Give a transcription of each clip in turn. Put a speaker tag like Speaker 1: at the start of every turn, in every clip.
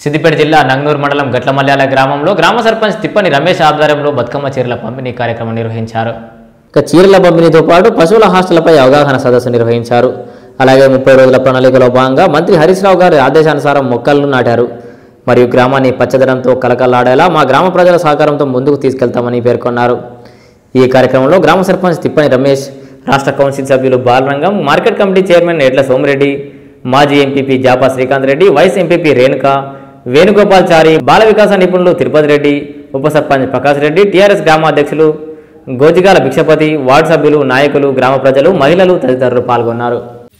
Speaker 1: సిద్దిపేట జిల్లా నంగనూరు మండలం గట్లమల్యాల గ్రామంలో గ్రామ సర్పంచ్ తిప్పని రమేష్ ఆధ్వర్యంలో బతుకమ్మ చీరల పంపిణీ కార్యక్రమం నిర్వహించారు ఇక చీరల పంపిణీతో పాటు పశువుల హాస్టళ్లపై అవగాహన సదస్సు నిర్వహించారు అలాగే ముప్పై రోజుల ప్రణాళికలో భాగంగా మంత్రి హరీష్ రావు గారి ఆదేశానుసారం మొక్కలను నాటారు మరియు గ్రామాన్ని పచ్చదనంతో కలకల్లాడేలా మా గ్రామ ప్రజల సహకారంతో ముందుకు తీసుకెళ్తామని పేర్కొన్నారు ఈ కార్యక్రమంలో గ్రామ సర్పంచ్ తిప్పని రమేష్ రాష్ట్ర కౌన్సిల్ సభ్యులు బాలరంగం market committee chairman Edla Somireddy మాజీ MPP Japa Srikanth Reddy vice MPP Renuka Venugopal Chari Bala Vikasa నిపుణులు తిరుపతి రెడ్డి ఉప సర్పంచ్ ప్రకాష్ రెడ్డి టీఆర్ఎస్ గ్రామాధ్యక్షులు గోజిగాల భిక్షపతి వార్డు సభ్యులు నాయకులు గ్రామ ప్రజలు మహిళలు తదితరులు పాల్గొన్నారు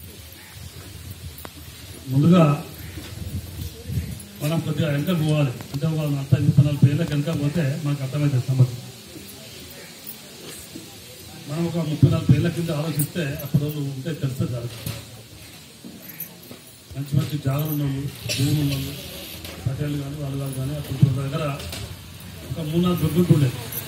Speaker 2: ముందుగా మనం కొద్దిగా వెనక పోవాలి అంటే ఒక అంతా ముప్పై నలభై ఏళ్ళకి వెనక పోతే మనకు అర్థమవుతుంది సమస్య మనం ఒక ముప్పై నలభై ఏళ్ళ కింద ఆలోచిస్తే అప్పుడు వాళ్ళు ఉంటే తెలుస్తుంది దానికి మంచి మంచి జాగలు ఉన్నోళ్ళు భూమి ఉన్నోళ్ళు పటేళ్ళు కానీ వాళ్ళు వాళ్ళు కానీ అప్పుడు వాళ్ళ దగ్గర ఒక మూడు నాలుగు దొడ్డుంటుండే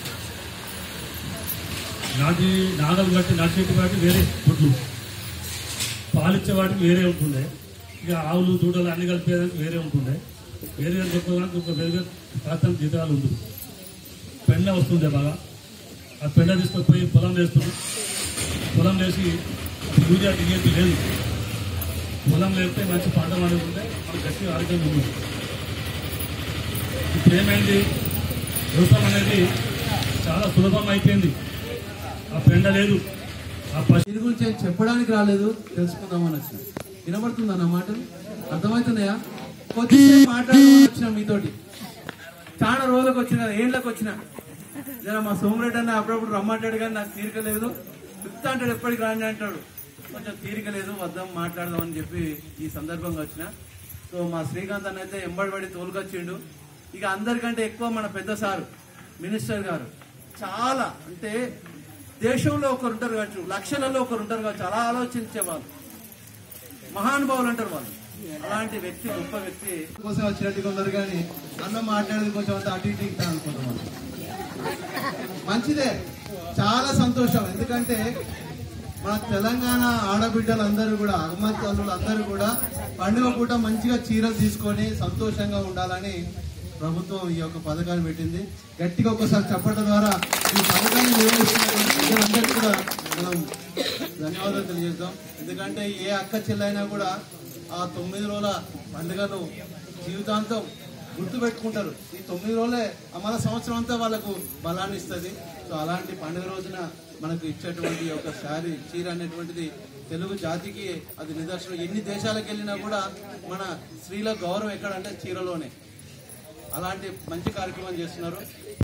Speaker 2: నాటి నాగలు కట్టి నాటి వాటి వేరే దొడ్లు పాలిచ్చే వాటికి వేరే ఉంటుండే ఇక ఆవులు దూడలు అన్ని కలిపేదానికి వేరే ఉంటుండే వేరే దొరకడానికి ఒక వేరే శాతం జీతాలు ఉంటుంది పెండ వస్తుండే బాగా ఆ పెండ తీసుకొని పోయి పొలం వేస్తుంది పొలం వేసి యూరియా డిఏపి లేదు పొలం వేస్తే మంచి పంట పండుతుంటే మనకు గట్టి ఆరోగ్యంగా ఉంది ఇప్పుడు ఏమైంది వ్యవసాయం అనేది చాలా సులభం అయిపోయింది ఆ పెండ లేదు ఆ పశు
Speaker 3: దీని గురించి ఏం చెప్పడానికి రాలేదు తెలుసుకుందామని వచ్చిన వినబడుతుందా నా మాటలు అర్థమవుతున్నాయా కొద్దిసేపు మాట్లాడదామని వచ్చిన మీతోటి చాలా రోజులకు వచ్చిన ఏళ్ళకి వచ్చిన జర మా సోమరెడ్డి అన్న అప్పుడప్పుడు రమ్మంటాడు కానీ నాకు తీరిక లేదు చెప్తా అంటాడు ఎప్పటికి రాండి అంటాడు కొంచెం తీరిక లేదు వద్దాం మాట్లాడదామని చెప్పి ఈ సందర్భంగా వచ్చిన సో మా శ్రీకాంత్ అన్న అయితే ఎంబడిపడి తోలుకొచ్చిండు ఇక అందరికంటే ఎక్కువ మన పెద్ద సారు మినిస్టర్ గారు చాలా అంటే దేశంలో ఒకరు ఉంటారు కావచ్చు లక్షలలో ఒకరు ఉంటారు కావచ్చు అలా ఆలోచించే వాళ్ళు మహానుభావులు అంటారు వాళ్ళు అలాంటి వ్యక్తి గొప్ప వ్యక్తి కోసం వచ్చినట్టుగా ఉన్నారు కానీ అన్న మాట్లాడేది కొంచెం అంత అటు ఇటు ఇట్లా అనుకుంటున్నాం మంచిదే చాలా సంతోషం ఎందుకంటే మన తెలంగాణ ఆడబిడ్డలందరూ కూడా అమ్మ తల్లులు అందరూ కూడా పండుగ పూట మంచిగా చీరలు తీసుకొని సంతోషంగా ఉండాలని ప్రభుత్వం ఈ యొక్క పథకాన్ని పెట్టింది గట్టిగా ఒకసారి చెప్పడం ద్వారా ఈ పథకాన్ని నిర్వహిస్తున్నటువంటి ప్రజలందరికీ కూడా మనం ధన్యవాదాలు తెలియజేద్దాం ఎందుకంటే ఏ అక్క చెల్లైనా కూడా ఆ తొమ్మిది రోజుల పండుగను జీవితాంతం గుర్తు పెట్టుకుంటారు ఈ తొమ్మిది రోజులే మన సంవత్సరం అంతా వాళ్ళకు బలాన్ని ఇస్తుంది సో అలాంటి పండుగ రోజున మనకు ఇచ్చేటువంటి ఒక శారీ చీర అనేటువంటిది తెలుగు జాతికి అది నిదర్శనం ఎన్ని దేశాలకు వెళ్ళినా కూడా మన స్త్రీల గౌరవం ఎక్కడంటే చీరలోనే అలాంటి మంచి కార్యక్రమం చేస్తున్నారు